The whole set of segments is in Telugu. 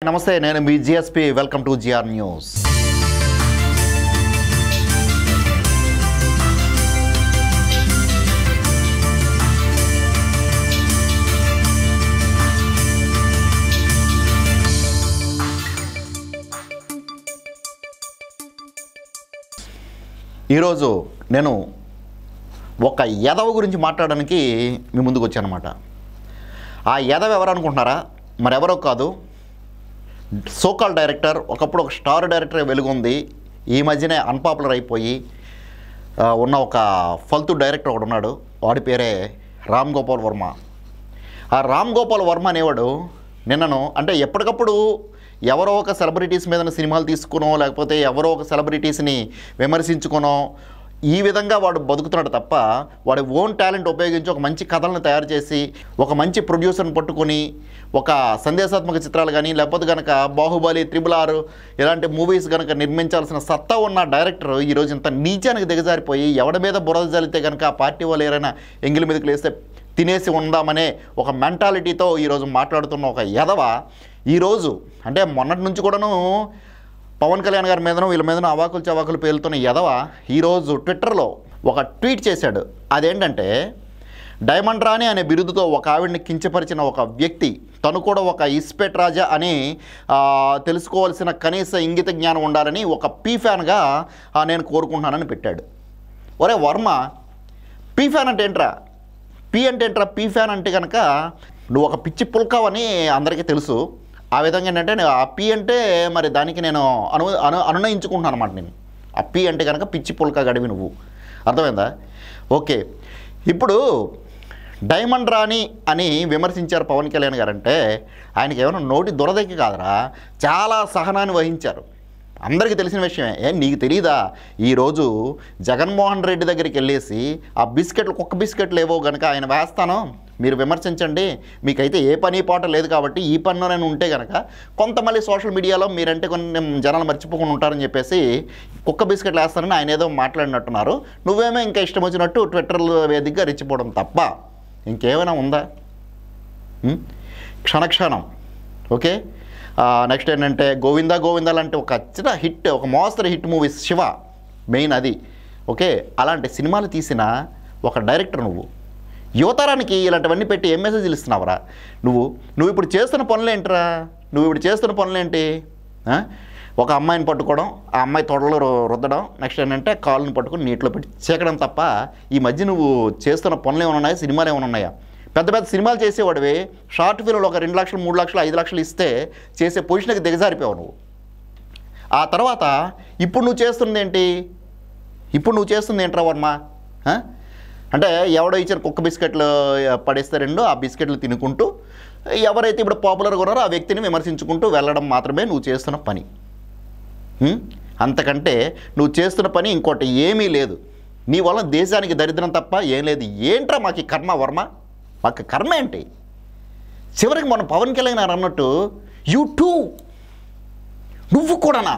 నమస్తే నేను మీ GSP welcome to GR news ఈరోజు నేను ఒక యదవ గురించి మాట్లాడడానికి మీ ముందుకు వచ్చానమాట ఆ యదవ ఎవరు అనుకుంటున్నారా మరెవరో కాదు సోకాల్ డైరెక్టర్ ఒకప్పుడు ఒక స్టార్ డైరెక్టర్ వెలుగుంది ఈ మధ్యనే అన్పాపులర్ అయిపోయి ఆ, ఉన్న ఒక ఫల్తు డైరెక్టర్ ఒకడు ఉన్నాడు వాడి పేరే రామ్ గోపాల్ వర్మ ఆ రామ్ గోపాల్ వర్మ అనేవాడు నిన్నను అంటే ఎప్పటికప్పుడు ఎవరో ఒక సెలబ్రిటీస్ మీద సినిమాలు తీసుకునో లేకపోతే ఎవరో ఒక సెలబ్రిటీస్ని విమర్శించుకునో ఈ విధంగా వాడు బతుకుతున్నాడు తప్ప వాడి ఓన్ టాలెంట్ ఉపయోగించి ఒక మంచి కథలను తయారు చేసి ఒక మంచి ప్రొడ్యూసర్ని పట్టుకొని ఒక సందేశాత్మక చిత్రాలు కానీ లేకపోతే కనుక బాహుబలి త్రిబుల్ ఆర్ ఇలాంటి మూవీస్ కనుక నిర్మించాల్సిన సత్తా ఉన్న డైరెక్టర్ ఈరోజు ఇంత నీచానికి దిగజారిపోయి ఎవడి మీద బురద జల్లితే కనుక ఆ పార్టీ వాళ్ళు ఏరైనా ఎంగిలి మీదకి లేస్తే తినేసి ఉందామనే ఒక మెంటాలిటీతో ఈరోజు మాట్లాడుతున్న ఒక యదవ ఈరోజు అంటే మొన్నటి నుంచి కూడాను పవన్ కళ్యాణ్ గారి మీదను వీళ్ళ మీదను అవాకులు చవాకులు పేలుతున్న యదవ ఈరోజు ట్విట్టర్లో ఒక ట్వీట్ చేశాడు అదేంటంటే డైమండ్ రాణి అనే బిరుదుతో ఒక ఆవిడ్ని కించపరిచిన ఒక వ్యక్తి తను కూడా ఒక ఇస్పెట్ రాజా అని ఆ, తెలుసుకోవాల్సిన కనీస ఇంగిత జ్ఞానం ఉండాలని ఒక పీ ఫ్యాన్గా ఆ, నేను కోరుకుంటున్నానని పెట్టాడు ఒరే వర్మ పీ ఫ్యాన్ అంటే ఏంట్రా పీ అంటే ఏంట్రా పీ ఫ్యాన్ అంటే కనుక నువ్వు ఒక పిచ్చి పుల్కావని అందరికీ తెలుసు ఆ విధంగా ఏంటంటే నేను ఆ పీ అంటే మరి దానికి నేను అను అను అనునయించుకుంటున్నాను అనమాట నేను ఆ పీ అంటే కనుక పిచ్చి పుల్కా గడివి నువ్వు అర్థమైందా ఓకే ఇప్పుడు డైమండ్ రాణి అని విమర్శించారు పవన్ కళ్యాణ్ గారు అంటే ఆయనకి ఏమైనా నోటి దురదకి కాదురా చాలా సహనాన్ని వహించారు అందరికీ తెలిసిన విషయమే ఏ నీకు తెలియదా ఈరోజు జగన్మోహన్ రెడ్డి దగ్గరికి వెళ్ళేసి ఆ బిస్కెట్లు కుక్క బిస్కెట్లు ఏవో కనుక ఆయన వేస్తాను మీరు విమర్శించండి మీకైతే ఏ పని పాట లేదు కాబట్టి ఈ పనిలో నేను ఉంటే కనుక కొంత మళ్ళీ సోషల్ మీడియాలో మీరంటే కొన్ని జనాలు మర్చిపోకుండా ఉంటారని చెప్పేసి కుక్క బిస్కెట్లు వేస్తానని ఆయన ఏదో మాట్లాడినట్టున్నారు నువ్వేమో ఇంకా ఇష్టం వచ్చినట్టు ట్విట్టర్ వేదికగా రెచ్చిపోవడం తప్ప ఇంకేమైనా ఉందా ఉం? క్షణక్షణం ఓకే నెక్స్ట్ ఏంటంటే గోవిందా గోవిందా లాంటి ఒక చిన్న హిట్ ఒక మోస్తరు హిట్ మూవీ శివ మెయిన్ అది ఓకే అలాంటి సినిమాలు తీసిన ఒక డైరెక్టర్ నువ్వు యువతరానికి ఇలాంటివన్నీ పెట్టి ఏం మెసేజ్లు ఇస్తున్నావురా నువ్వు నువ్వు ఇప్పుడు చేస్తున్న పనులు ఏంట్రా నువ్వు ఇప్పుడు చేస్తున్న పనులు ఏంటి ఆ? ఒక అమ్మాయిని పట్టుకోవడం ఆ అమ్మాయి తొడలో రు- రుద్దడం నెక్స్ట్ ఏంటంటే కాళ్ళని పట్టుకొని నీటిలో పెట్టి చీకడం తప్ప ఈ మధ్య నువ్వు చేస్తున్న పనులు ఏమైనా ఉన్నాయా సినిమాలు ఏమైనా ఉన్నాయా పెద్ద పెద్ద సినిమాలు చేసేవాడివి షార్ట్ ఫిల్మ్లో ఒక రెండు లక్షలు మూడు లక్షలు ఐదు లక్షలు ఇస్తే చేసే పొజిషన్కి దిగజారిపోయావు నువ్వు ఆ తర్వాత ఇప్పుడు నువ్వు చేస్తుంది ఏంటి ఇప్పుడు నువ్వు చేస్తుంది ఏంట్రా వర్మ ఆ? అంటే ఎవడో ఇచ్చిన కుక్క బిస్కెట్లు ఆ, పడేస్తే రెండు ఆ బిస్కెట్లు తినుకుంటూ ఎవరైతే ఇప్పుడు పాపులర్గా ఉన్నారో ఆ వ్యక్తిని విమర్శించుకుంటూ వెళ్ళడం మాత్రమే నువ్వు చేస్తున్న పని హ్మ్? అంతకంటే నువ్వు చేస్తున్న పని ఇంకోటి ఏమీ లేదు నీ వల్ల దేశానికి దరిద్రం తప్ప ఏం లేదు ఏంట్రా మాకు ఈ కర్మ వర్మ మాకు కర్మ ఏంటి చివరికి మన పవన్ కళ్యాణ్ గారు అన్నట్టు యూ టూ నువ్వు కూడానా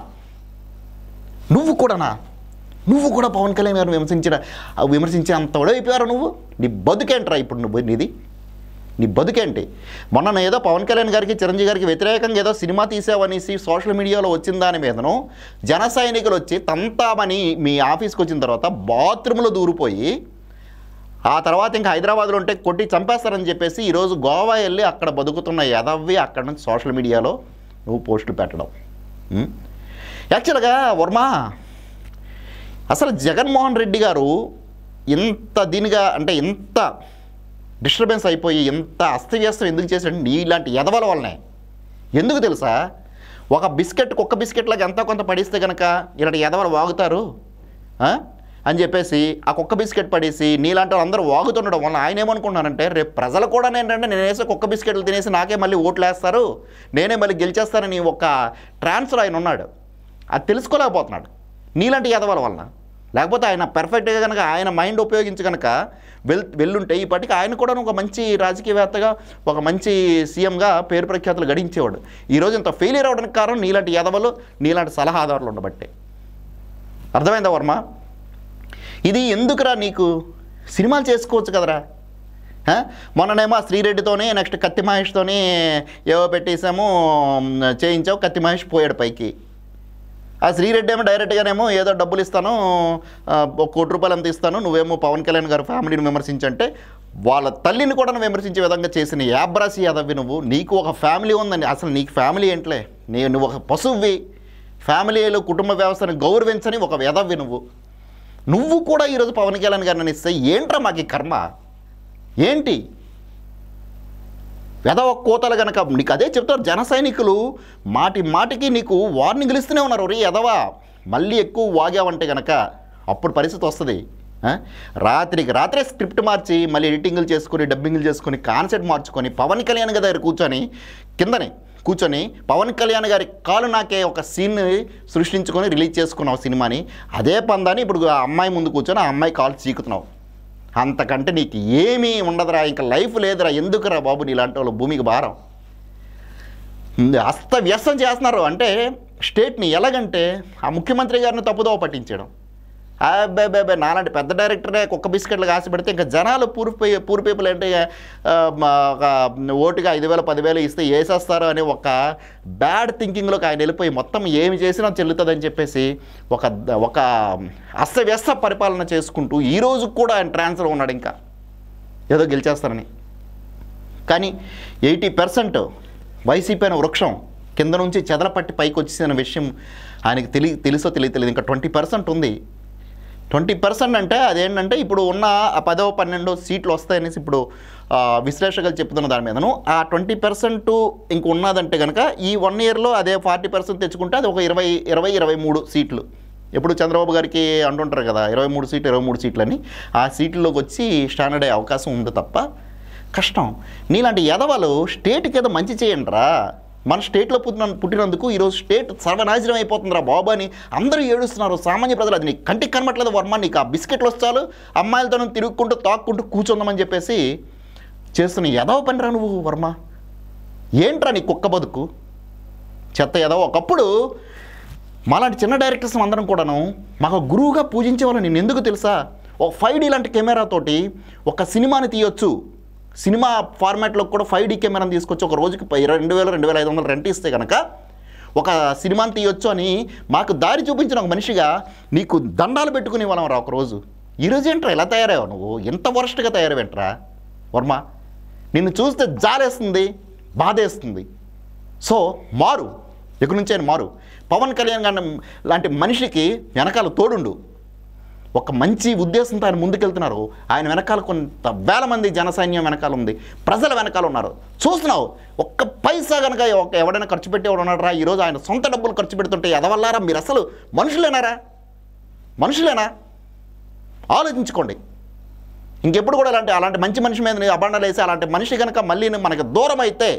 నువ్వు కూడానా నువ్వు కూడా పవన్ కళ్యాణ్ గారిని విమర్శించిన ఆ విమర్శించే అంత అయిపోయారు నువ్వు నీ బతుకేంట్రా ఇప్పుడు నువ్వు నీది నీ బతుకేంటి మొన్న నేను ఏదో పవన్ కళ్యాణ్ గారికి చిరంజీవి గారికి వ్యతిరేకంగా ఏదో సినిమా తీసావనేసి సోషల్ మీడియాలో వచ్చిన దాని మీదను జన సైనికులు వచ్చి తంతామని మీ ఆఫీస్కి వచ్చిన తర్వాత బాత్రూంలో దూరిపోయి ఆ తర్వాత ఇంకా హైదరాబాద్లో ఉంటే కొట్టి చంపేస్తారని చెప్పేసి ఈరోజు గోవా వెళ్ళి అక్కడ బతుకుతున్న యదవ్వి అక్కడ నుంచి సోషల్ మీడియాలో నువ్వు పోస్టులు పెట్టడం ఉం? యాక్చువల్గా వర్మ అసలు జగన్మోహన్ రెడ్డి గారు ఇంత దీనిగా అంటే ఇంత డిస్టర్బెన్స్ అయిపోయి ఇంత అస్తవ్యస్తం ఎందుకు చేశాడు నీ ఇలాంటి ఎదవల వల్లనే ఎందుకు తెలుసా ఒక బిస్కెట్ కుక్క బిస్కెట్లాగా ఎంతో కొంత పడిస్తే కనుక ఇలాంటి ఎదవలు వాగుతారు ఆ? అని చెప్పేసి ఆ కుక్క బిస్కెట్ పడేసి నీలాంటి వాళ్ళు అందరూ వాగుతుండడం వల్ల ఆయన ఏమనుకుంటున్నారంటే రేపు ప్రజలు కూడా ఏంటంటే నేను వేసే కుక్క బిస్కెట్లు తినేసి నాకే మళ్ళీ ఓట్లు వేస్తారు నేనే మళ్ళీ గెలిచేస్తానని ఒక ట్రాన్స్ఫర్ ఆయన ఉన్నాడు అది తెలుసుకోలేకపోతున్నాడు నీలాంటి ఎదవల వలన లేకపోతే ఆయన పర్ఫెక్ట్గా కనుక ఆయన మైండ్ ఉపయోగించి కనుక వెల్ వెళ్ళుంటే ఈ పాటికి ఆయన కూడా ఒక మంచి రాజకీయవేత్తగా ఒక మంచి సీఎంగా పేరు ప్రఖ్యాతులు గడించేవాడు ఈరోజు ఇంత ఫెయిలియర్ అవడానికి కారణం నీలాంటి ఎదవలు నీలాంటి సలహాదారులు ఉండబట్టే అర్థమైందా వర్మ ఇది ఎందుకురా నీకు సినిమాలు చేసుకోవచ్చు కదరా ఆ? మొన్ననేమో ఆ శ్రీరెడ్డితోని నెక్స్ట్ కత్తి మహేష్తోని ఏవో పెట్టేసాము మ్, చేయించావు కత్తి మహేష్ పోయాడు పైకి ఆ శ్రీరెడ్డి ఏమో డైరెక్ట్గానేమో ఏదో డబ్బులు ఇస్తాను ఆ, ఒక కోటి రూపాయలు అంత ఇస్తాను నువ్వేమో పవన్ కళ్యాణ్ గారి ఫ్యామిలీని విమర్శించంటే వాళ్ళ తల్లిని కూడా నువ్వు విమర్శించే విధంగా చేసిన యాబ్రాసి యాదవ్వి నువ్వు నీకు ఒక ఫ్యామిలీ ఉందండి అసలు నీకు ఫ్యామిలీ ఏంట్లే నీ నువ్వు ఒక పశువువి ఫ్యామిలీలో కుటుంబ వ్యవస్థను గౌరవించని ఒక వ్యధవ్వి నువ్వు నువ్వు కూడా ఈరోజు పవన్ కళ్యాణ్ గారిని ఇస్తే ఏంట్రా మాకు ఈ కర్మ ఏంటి వెదవ కోతలు గనక నీకు అదే చెప్తారు జన సైనికులు మాటి మాటికి నీకు వార్నింగ్లు ఇస్తూనే ఉన్నారు రే ఎదవా మళ్ళీ ఎక్కువ వాగావంటే గనక అప్పుడు పరిస్థితి వస్తుంది ఆ? రాత్రికి రాత్రే స్క్రిప్ట్ మార్చి మళ్ళీ ఎడిటింగ్లు చేసుకొని డబ్బింగ్లు చేసుకొని కాన్సెప్ట్ మార్చుకొని పవన్ కళ్యాణ్ గారి దగ్గర కూర్చొని కిందనే కూర్చొని పవన్ కళ్యాణ్ గారి కాలు నాకే ఒక సీన్ సృష్టించుకొని రిలీజ్ చేసుకున్నావు సినిమాని అదే పందాన్ని ఇప్పుడు ఆ అమ్మాయి ముందు కూర్చొని ఆ అమ్మాయి కాలు చీకుతున్నావు అంతకంటే నీకు ఏమీ ఉండదురా ఇంకా లైఫ్ లేదురా ఎందుకురా బాబు నీలాంటి వాళ్ళు భూమికి భారం అస్త వ్యస్తం చేస్తున్నారు అంటే స్టేట్ని ఎలాగంటే ఆ ముఖ్యమంత్రి గారిని తప్పుదోవ పట్టించడం అబ్బాయి నాలాంటి పెద్ద డైరెక్టరే కుక్క బిస్కెట్లకు ఆశ పెడితే ఇంకా జనాలు పూర్ పూర్ పీపుల్ అంటే ఆ, మా, ఒక ఓటుగా ఐదు వేలు పదివేలు ఇస్తే వేసేస్తారు అనే ఒక బ్యాడ్ థింకింగ్లోకి ఆయన వెళ్ళిపోయి మొత్తం ఏమి చేసినా చెల్లుతుందని చెప్పేసి ఒక ఒక అస్తవ్యస్త పరిపాలన చేసుకుంటూ ఈ రోజు కూడా ఆయన ట్రాన్స్ఫర్ ఉన్నాడు ఇంకా ఏదో గెలిచేస్తారని కానీ ఎయిటీ పర్సెంట్ వైసీపీ అనే వృక్షం కింద నుంచి చెదలపట్టి పైకి వచ్చేసిన విషయం ఆయనకి తెలి తెలుసో తెలియ తెలియదు ఇంకా ట్వంటీ పర్సెంట్ ఉంది ట్వంటీ పర్సెంట్ అంటే అదేంటంటే ఇప్పుడు ఉన్న ఆ పదో పన్నెండో సీట్లు వస్తాయనేసి ఇప్పుడు ఆ, విశ్లేషకులు చెప్తున్న దాని మీదను ఆ ట్వంటీ పర్సెంట్ ఇంక ఉన్నదంటే కనుక ఈ వన్ ఇయర్లో అదే ఫార్టీ పర్సెంట్ తెచ్చుకుంటే అది ఒక ఇరవై ఇరవై ఇరవై మూడు సీట్లు ఎప్పుడు చంద్రబాబు గారికి అంటుంటారు కదా ఇరవై మూడు సీట్లు ఇరవై మూడు సీట్లని ఆ సీట్లలోకి వచ్చి స్టాండర్డ్ అయ్యే అవకాశం ఉంది తప్ప కష్టం నీలాంటి ఎదవలు స్టేట్కి ఏదో మంచి చేయండి రా మన స్టేట్లో పుట్టిన పుట్టినందుకు ఈరోజు స్టేట్ సర్వనాశనం అయిపోతుందిరా బాబు అని అందరూ ఏడుస్తున్నారు సామాన్య ప్రజలు అది నీకు కంటికి కనబట్లేదు వర్మ నీకు ఆ బిస్కెట్లు వచ్చాలు అమ్మాయిలతో తిరుగుకుంటూ తాక్కుంటూ కూర్చుందామని చెప్పేసి చేస్తున్న ఎదవ పనిరా నువ్వు వర్మ ఏంట్రా నీ కుక్క బతుకు చెత్త ఎదవ ఒకప్పుడు మాలాంటి చిన్న డైరెక్టర్స్ అందరం కూడాను మాకు గురువుగా పూజించే వాళ్ళు నేను ఎందుకు తెలుసా ఒక ఫైవ్ డీ లాంటి కెమెరాతోటి ఒక సినిమాని తీయొచ్చు సినిమా ఫార్మాట్లో కూడా ఫైవ్ డీ కెమెరాని తీసుకొచ్చి ఒక రోజుకి పై- రెండు వేల రెండు వేల ఐదు వందలు రెంట్ ఇస్తే కనుక ఒక సినిమాని తీయొచ్చు అని మాకు దారి చూపించిన ఒక మనిషిగా నీకు దండాలు పెట్టుకునే వాళ్ళం రా ఒకరోజు ఈరోజు ఏంట్రా ఇలా తయారయ్యావు నువ్వు ఎంత వరస్ట్గా తయారవేంట్రా వర్మ నిన్ను చూస్తే జాలేస్తుంది బాధేస్తుంది సో మారు ఎక్కడి నుంచి ఆయన మారు పవన్ కళ్యాణ్ గారి లాంటి మనిషికి వెనకాల తోడుండు ఒక మంచి ఉద్దేశంతో ఆయన ముందుకెళ్తున్నారు ఆయన వెనకాల కొంత వేల మంది జనసైన్యం వెనకాల ఉంది ప్రజల వెనకాల ఉన్నారు చూస్తున్నావు ఒక్క పైసా కనుక ఒక ఎవడైనా ఖర్చు పెట్టేవాడు ఉన్నారా ఈరోజు ఆయన సొంత డబ్బులు ఖర్చు పెడుతుంటే ఎదవల్లారా మీరు అసలు మనుషులేనారా మనుషులేనా ఆలోచించుకోండి ఇంకెప్పుడు కూడా అలాంటి అలాంటి మంచి మనిషి మీద నీ అబండాలు వేసి అలాంటి మనిషి కనుక మళ్ళీ మనకి దూరం అయితే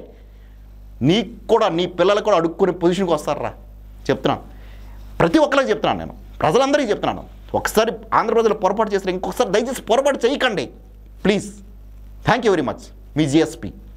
నీకు కూడా నీ పిల్లలు కూడా అడుక్కునే పొజిషన్కి వస్తారా చెప్తున్నాను ప్రతి ఒక్కరికి చెప్తున్నాను నేను ప్రజలందరికీ చెప్తున్నాను ఒకసారి ఆంధ్ర ప్రజలు పొరపాటు చేసిన ఇంకొకసారి దయచేసి పొరపాటు చేయకండి please thank you very much మీ జిఎస్పీ